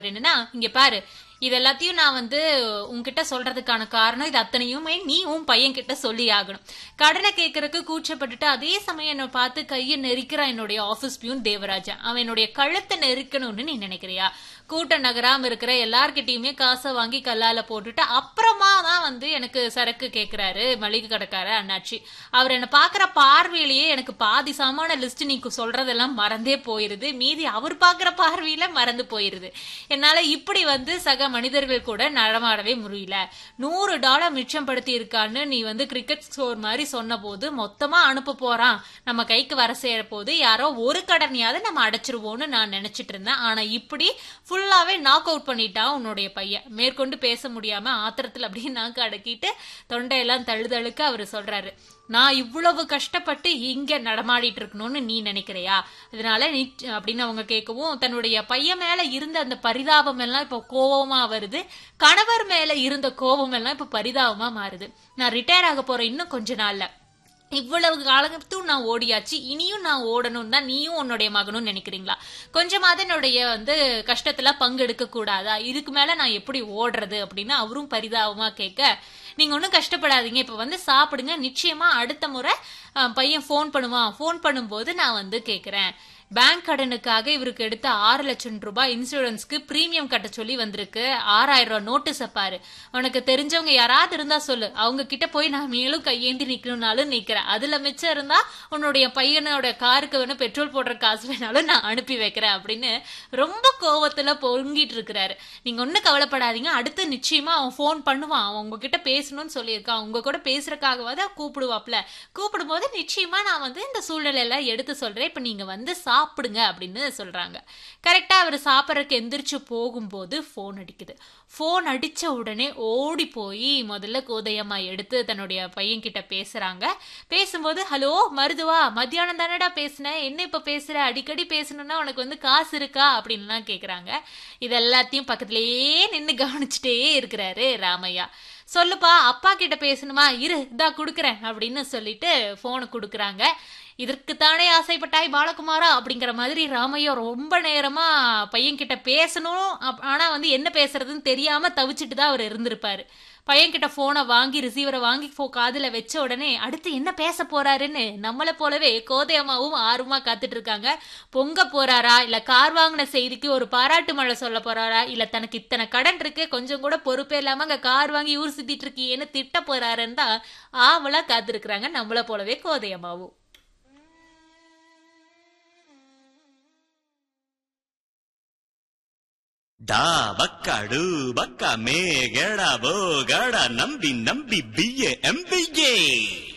என்னன்னா இங்க பாரு இது எல்லாத்தையும் நான் வந்து உன்கிட்ட சொல்றதுக்கான காரணம் இது அத்தனையுமே நீ உன் பையன் கிட்ட சொல்லி ஆகணும் கடனை கேட்கறதுக்கு கூச்சப்பட்டுட்டு அதே சமயம் என்னை பார்த்து கையை நெரிக்கிறான் என்னுடைய ஆபீஸ் பியூன் தேவராஜா அவன் என்னுடைய கழுத்தை நெரிக்கணும்னு நீ நினைக்கிறியா கூட்டம் நகராம இருக்கிற எல்லார்கிட்டயுமே காசை வாங்கி கல்லால போட்டுட்டு அப்புறமா தான் வந்து எனக்கு சரக்கு கேக்குறாரு மளிகை கடைக்கார அண்ணாச்சி அவர் என்ன பாக்குற பார்வையிலேயே எனக்கு பாதி சாமான லிஸ்ட் நீ சொல்றதெல்லாம் மறந்தே போயிருது மீதி அவர் பாக்குற பார்வையில மறந்து போயிருது என்னால இப்படி வந்து சக மனிதர்கள் கூட நடமாடவே முடியல நூறு டாலர் மிச்சம் படுத்தி இருக்கான்னு நீ வந்து கிரிக்கெட் ஸ்கோர் மாதிரி சொன்ன போது மொத்தமா அனுப்ப போறான் நம்ம கைக்கு வர சேர போது யாரோ ஒரு கடனையாவது நம்ம அடைச்சிருவோம்னு நான் நினைச்சிட்டு இருந்தேன் ஆனா இப்படி ஃபுல்லாவே நாக் அவுட் பண்ணிட்டான் உன்னுடைய பையன் மேற்கொண்டு பேச முடியாம ஆத்திரத்துல அப்படியே நாக்கு அடக்கிட்டு தொண்டையெல்லாம் தழுதழுக்க அவர் சொல்றாரு நான் இவ்வளவு கஷ்டப்பட்டு இங்க நடமாடிட்டு இருக்கணும்னு நீ நினைக்கிறியா அதனால நீ அப்படின்னு அவங்க கேட்கவும் தன்னுடைய பையன் மேல இருந்த அந்த பரிதாபம் எல்லாம் இப்ப கோபமா வருது கணவர் மேல இருந்த கோபம் எல்லாம் இப்ப பரிதாபமா மாறுது நான் ரிட்டையர் ஆக போறேன் இன்னும் கொஞ்ச நாள்ல இவ்வளவு காலத்தும் நான் ஓடியாச்சு இனியும் நான் ஓடணும் தான் நீயும் உன்னுடைய மகனும் நினைக்கிறீங்களா கொஞ்சமாவது என்னுடைய வந்து கஷ்டத்துல பங்கெடுக்க கூடாதா இதுக்கு மேல நான் எப்படி ஓடுறது அப்படின்னு அவரும் பரிதாபமா கேட்க நீங்க ஒன்றும் கஷ்டப்படாதீங்க இப்ப வந்து சாப்பிடுங்க நிச்சயமா அடுத்த முறை அஹ், பையன் ஃபோன் பண்ணுவான் ஃபோன் பண்ணும்போது நான் வந்து கேக்குறேன் பேங்க் கடனுக்காக இவருக்கு எடுத்த ஆறு லட்சம் ரூபாய் இன்சூரன்ஸ்க்கு பிரீமியம் கட்ட சொல்லி வந்திருக்கு ஆறாயிரம் ரூபாய் நோட்டீஸ் பாரு உனக்கு தெரிஞ்சவங்க யாராவது இருந்தா சொல்லு அவங்க கிட்ட போய் நான் மேலும் கையேந்தி நிக்கணும்னாலும் நிக்கிறேன் அதுல மிச்சம் இருந்தா உன்னுடைய பையனோட காருக்கு வேணும் பெட்ரோல் போடுற காசு வேணாலும் நான் அனுப்பி வைக்கிறேன் அப்படின்னு ரொம்ப கோவத்துல பொங்கிட்டு இருக்கிறாரு நீங்க ஒன்னும் கவலைப்படாதீங்க அடுத்து நிச்சயமா அவன் ஃபோன் பண்ணுவான் அவன் உங்ககிட்ட பேசணும்னு சொல்லியிருக்கான் உங்க கூட பேசுறதுக்காகவாது கூப்பிடுவாப்ல கூப்பிடும்போது நிச்சயமா நான் வந்து இந்த சூழ்நிலை எல்லாம் எடுத்து சொல்றேன் இப்ப நீங்க வந்து சாப்பிடுங்க அப்படின்னு சொல்றாங்க கரெக்டா அவர் சாப்பிட்றதுக்கு எந்திரிச்சு போகும்போது ஃபோன் அடிக்குது ஃபோன் அடிச்ச உடனே ஓடி போய் முதல்ல கோதையம்மா எடுத்து தன்னுடைய பையன் கிட்ட பேசுறாங்க பேசும்போது ஹலோ மருதுவா மத்தியானம் தானடா பேசுனேன் என்ன இப்ப பேசுற அடிக்கடி பேசணும்னா உனக்கு வந்து காசு இருக்கா அப்படின்லாம் கேக்குறாங்க இது எல்லாத்தையும் பக்கத்திலேயே நின்னு கவனிச்சுட்டே இருக்கிறாரு ராமையா சொல்லுப்பா அப்பா கிட்ட பேசணுமா இரு இதா குடுக்குறேன் அப்படின்னு சொல்லிட்டு போனை குடுக்குறாங்க இதற்குத்தானே ஆசைப்பட்டாய் பாலகுமாரா அப்படிங்கிற மாதிரி ராமையா ரொம்ப நேரமா பையன் கிட்ட பேசணும் அப்- ஆனா வந்து என்ன பேசுறதுன்னு தெரியாம தவிச்சிட்டு தான் அவர் இருந்திருப்பாரு பையன் கிட்ட போனை வாங்கி ரிசீவரை வாங்கி போ காதுல வச்ச உடனே அடுத்து என்ன பேச போறாருன்னு நம்மளை போலவே கோதையம்மாவும் ஆர்வமா காத்துட்டு இருக்காங்க பொங்க போறாரா இல்ல கார் வாங்கின செய்திக்கு ஒரு பாராட்டு மழை சொல்ல போறாரா இல்ல தனக்கு இத்தனை கடன் இருக்கு கொஞ்சம் கூட பொறுப்பே இல்லாம அங்க கார் வாங்கி ஊர் சுத்திட்டு இருக்கியேன்னு திட்ட போறாருன்னு தான் ஆவலா காத்திருக்கிறாங்க நம்மளை போலவே கோதையம்மாவும் ಡಾ ಬಕ್ಕ ಡು ಬಕ್ಕ ಮೇ ಗಡ ಬೋ ಗಡ ನಂಬಿ ನಂಬಿ ಬಿಯೆ ಎಂಬಿಗೆ